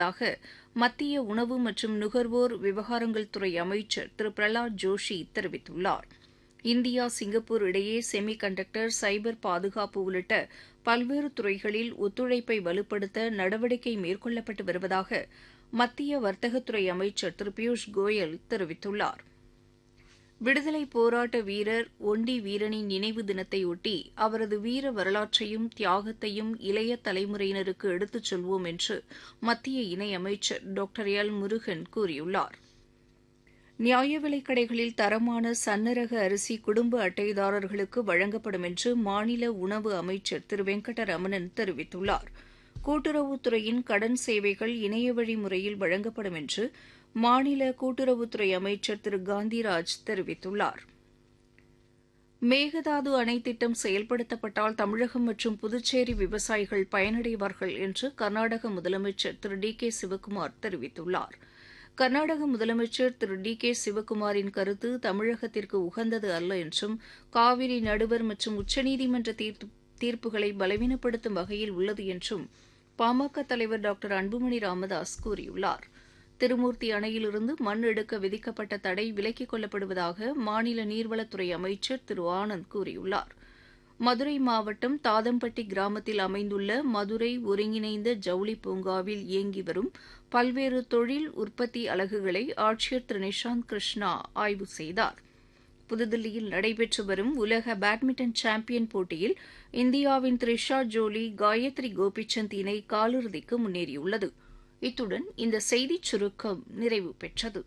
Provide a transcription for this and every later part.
தாக மத்திய உணவு மற்றும் நுகர்வோர் விவகாரங்கள் துறை அமைச்சர் திரு பிரஹலாத் ஜோஷி தெரிவித்துள்ளார் இந்தியா சிங்கப்பூர் இடையே செமி கண்டக்டர் சைபர் பாதுகாப்பு உள்ளிட்ட பல்வேறு துறைகளில் ஒத்துழைப்பை வலுப்படுத்த நடவடிக்கை மேற்கொள்ளப்பட்டு வருவதாக மத்திய வர்த்தகத்துறை அமைச்சர் திரு பியூஷ் கோயல் தெரிவித்துள்ளார் விடுதலை போராட்ட வீரர் ஒண்டி வீரனின் நினைவு தினத்தையொட்டி அவரது வீர வரலாற்றையும் தியாகத்தையும் இளைய தலைமுறையினருக்கு எடுத்துச் சொல்வோம் என்று மத்திய இணையமைச்சர் டாக்டர் எல் முருகன் கூறியுள்ளார் நியாய விலைக் கடைகளில் தரமான சன்னரக அரிசி குடும்ப அட்டைதாரர்களுக்கு வழங்கப்படும் என்று மாநில உணவு அமைச்சர் திரு வெங்கடரமணன் தெரிவித்துள்ளார் கூட்டுறவுத்துறையின் கடன் சேவைகள் இணையவழி முறையில் வழங்கப்படும் என்று மாநில கூட்டுறவுத்துறை அமைச்சர் திரு காந்திராஜ் தெரிவித்துள்ளார் மேகதாது அணை திட்டம் செயல்படுத்தப்பட்டால் தமிழகம் மற்றும் புதுச்சேரி விவசாயிகள் பயனடைவார்கள் என்று கர்நாடக முதலமைச்சர் திரு டி கே சிவக்குமார் தெரிவித்துள்ளார் கர்நாடக முதலமைச்சர் திரு டி கே சிவக்குமாரின் கருத்து தமிழகத்திற்கு உகந்தது அல்ல என்றும் காவிரி நடுவர் மற்றும் உச்சநீதிமன்ற தீர்ப்புகளை பலவீனப்படுத்தும் வகையில் உள்ளது என்றும் பாமக தலைவர் டாக்டர் அன்புமணி ராமதாஸ் கூறியுள்ளார் திருமூர்த்தி அணையிலிருந்து மண் எடுக்க விதிக்கப்பட்ட தடை விலக்கிக் கொள்ளப்படுவதாக மாநில நீர்வளத்துறை அமைச்சர் திரு ஆனந்த் கூறியுள்ளார் மதுரை மாவட்டம் தாதம்பட்டி கிராமத்தில் அமைந்துள்ள மதுரை ஒருங்கிணைந்த ஜவுளி பூங்காவில் இயங்கி வரும் பல்வேறு தொழில் உற்பத்தி அலகுகளை ஆட்சியர் திரு நிஷாந்த் கிருஷ்ணா ஆய்வு செய்தார் புதுதில்லியில் நடைபெற்று வரும் உலக பேட்மிண்டன் சாம்பியன் போட்டியில் இந்தியாவின் த்ரிஷா ஜோலி காயத்ரி கோபிச்சந்த் இணை காலிறுதிக்கு முன்னேறியுள்ளது இத்துடன் இந்த செய்திச் சுருக்கம் நிறைவு பெற்றது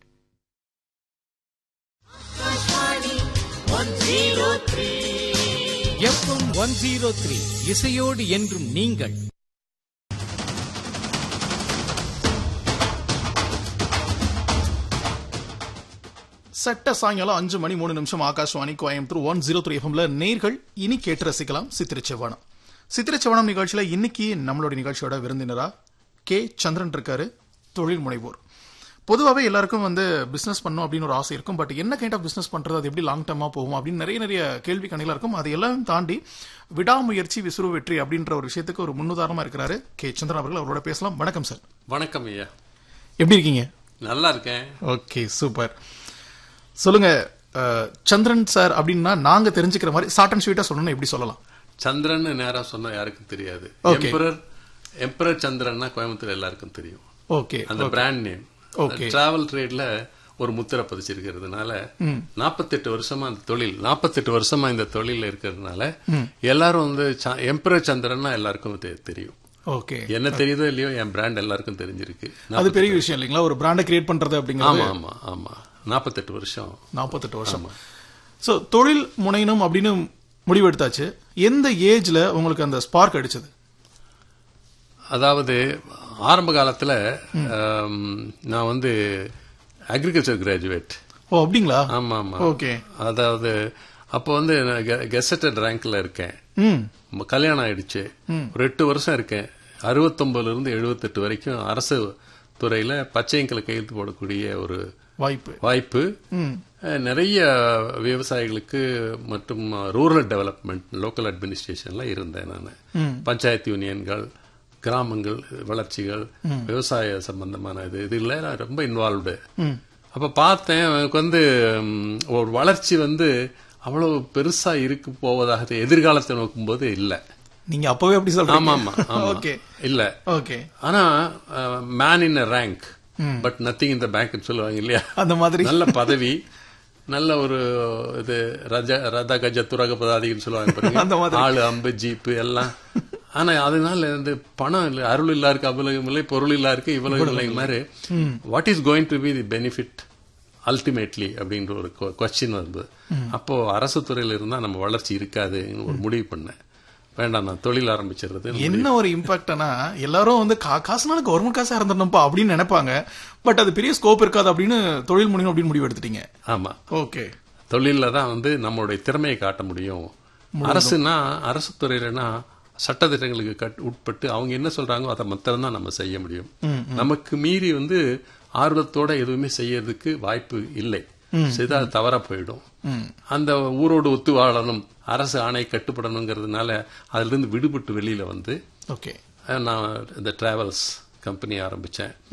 எஃப்எம் ஒன் ஜீரோ த்ரீ இசையோடு என்றும் நீங்கள் சட்ட சாயங்காலம் அஞ்சு மணி மூணு நிமிஷம் Akashvani Coimbatore one zero three எஃப்எம்ல நேர்கள் இனி கேட்டு ரசிக்கலாம் சித்திரச்சவனம் சித்திரச்சவனம் நிகழ்ச்சியில இன்னைக்கு நம்மளோட நிகழ்ச்சியோட விருந்தினரா கே சந்திரன் இருக்காரு தொழில் முனைவோர் பொதுவாகவே எல்லாருக்கும் வந்து பிசினஸ் பண்ணும் அப்படின்னு ஒரு ஆசை இருக்கும் பட் என்ன கைண்ட் ஆஃப் பிசினஸ் பண்றது அது எப்படி லாங் டர்மா போகும் அப்படின்னு நிறைய நிறைய கேள்வி கணிகளா இருக்கும் அது எல்லாம் தாண்டி விடாமுயற்சி விசுறு வெற்றி அப்படின்ற ஒரு விஷயத்துக்கு ஒரு முன்னுதாரணமா இருக்கிறாரு கே சந்திரன் அவர்கள் அவரோட பேசலாம் வணக்கம் சார் வணக்கம் ஐயா எப்படி இருக்கீங்க நல்லா இருக்கேன் ஓகே சூப்பர் சொல்லுங்க அஹ், சந்திரன் சார் அப்படின்னா நாங்க தெரிஞ்சுக்கிற மாதிரி ஷார்ட் அண்ட் ஸ்வீட்டா சொல்லணும்னா எப்படி சொல்லலாம் சந்திரன் நேரா சொன்னா யாருக்கும் தெரியாது Okay. எம்பரர் எம்பரர் சந்திரன்னா கோயம்புத்தூர் எல்லாருக்கும் தெரியும் ஓகே அந்த பிராண்ட் நேம் Okay. டிராவல் ட்ரேட்ல ஒரு முத்திரை பதிச்சிருக்கிறதுனால நாற்பத்தெட்டு வருஷமா அந்த தொழில் நாற்பத்தெட்டு வருஷமா இந்த தொழில இருக்கிறதுனால எல்லாரும் வந்து எம்பரர் சந்திரன்னா எல்லாருக்கும் தெ- தெரியும் ஓகே என்ன தெரியுதோ இல்லையோ என் பிராண்ட் எல்லாருக்கும் தெரிஞ்சிருக்கு அது பெரிய விஷயம் இல்லைங்களா ஒரு பிராண்டை கிரியேட் பண்றது அப்படிங்கிறது ஆமா ஆமா ஆமா நாற்பத்தெட்டு வருஷம் நாற்பத்தெட்டு வருஷம் சோ தொழில் முனையணும் அப்படின்னு முடிவெடுத்தாச்சு எந்த ஏஜ்ல உங்களுக்கு அந்த ஸ்பார்க் அடிச்சது அதாவது ஆரம்ப காலத்துல ஆம், நான் வந்து அக்ரிகல்ச்சர் கிராஜுவேட் ஓ அப்படிங்களா ஆமா ஆமா ஓகே அதாவது அப்போ வந்து கெசட்டட் ரேங்க்ல இருக்கேன் ம் ம- கல்யாணம் ஆயிடுச்சு ஒரு எட்டு வருஷம் இருக்கேன் அறுபத்தொன்பதுல இருந்து எழுபத்தெட்டு வரைக்கும் அரசு துறையில பச்சையங்களை கையெழுத்து போடக்கூடிய ஒரு வாய்ப்பு வாய்ப்பு ம் அஹ், நிறைய விவசாயிகளுக்கு மற்றும் ரூரல் டெவலப்மெண்ட் லோக்கல் அட்மினிஸ்ட்ரேஷன்ல இருந்தேன் நான் பஞ்சாயத்து யூனியன்கள் கிராமங்கள் வளர்ச்சிகள் விவசாய சம்பந்தமான இது இதுல நான் ரொம்ப இன்வால்வ்டு அப்ப பார்த்தேன் எனக்கு வந்து ம், ஒரு வளர்ச்சி வந்து அவ்வளவு பெருசா இருக்கு போவதாக எதிர்காலத்தை நோக்கும்போது இல்ல நீங்க அப்பவே அப்படி சொல்றீங்க ஆமா ஆமா ஆமா ஓகே இல்ல ஓகே ஆனா man in rank but nothing இந்த பேங்க் சொல்லுவாங்க இல்லையா அந்த மாதிரி நல்ல பதவி நல்ல ஒரு இது ரஜ ரத கஜ துரக பதாதின்னு சொல்லுவாங்க பாருங்க. அந்த மாதிரி. ஆளு அம்பு ஜீப்பு எல்லாம் ஆனா அதனால இந்த பணம் இல்ல அருள் இல்லா இருக்கு அவ்வளவு இல்லை பொருள் இல்லா இருக்கு இவ்வளவு இல்லை மாதிரி what is going to be the benefit ultimately அப்படின்ற ஒரு கொஸ்டின் வந்து அப்போ அரசு துறையில இருந்தா நம்ம வளர்ச்சி இருக்காதுன்னு ஒரு முடிவு பண்ணேன் வேண்டாம் நான் தொழில் ஆரம்பிச்சிடுறது என்ன ஒரு இம்பாக்ட்னா எல்லாரும் வந்து கா- காசுனால கவர்மெண்ட் காசா இருந்துடணும்ப்பா அப்படின்னு நினைப்பாங்க பட் அது பெரிய ஸ்கோப் இருக்காது அப்படின்னு தொழில் முனையும் அப்படின்னு முடிவு எடுத்துட்டீங்க ஆமா ஓகே தொழில தான் வந்து நம்மளுடைய திறமையை காட்ட முடியும் அரசுனா அரசு துறையிலனா சட்டத்திட்டங்களுக்கு கட் உட்பட்டு அவங்க என்ன சொல்றாங்களோ அதை மாத்திரம் தான் நம்ம செய்ய முடியும் நமக்கு மீறி வந்து ஆர்வத்தோட எதுவுமே செய்யறதுக்கு வாய்ப்பு இல்லை செய்தா அது தவறா போயிடும் அந்த ஊரோடு ஒத்து வாழணும் அரசு ஆணை கட்டுப்படணுங்கிறதுனால அதுல இருந்து விடுபட்டு வெளியில வந்து ஓகே அஹ், நான் இந்த டிராவல்ஸ் கம்பெனி ஆரம்பிச்சேன்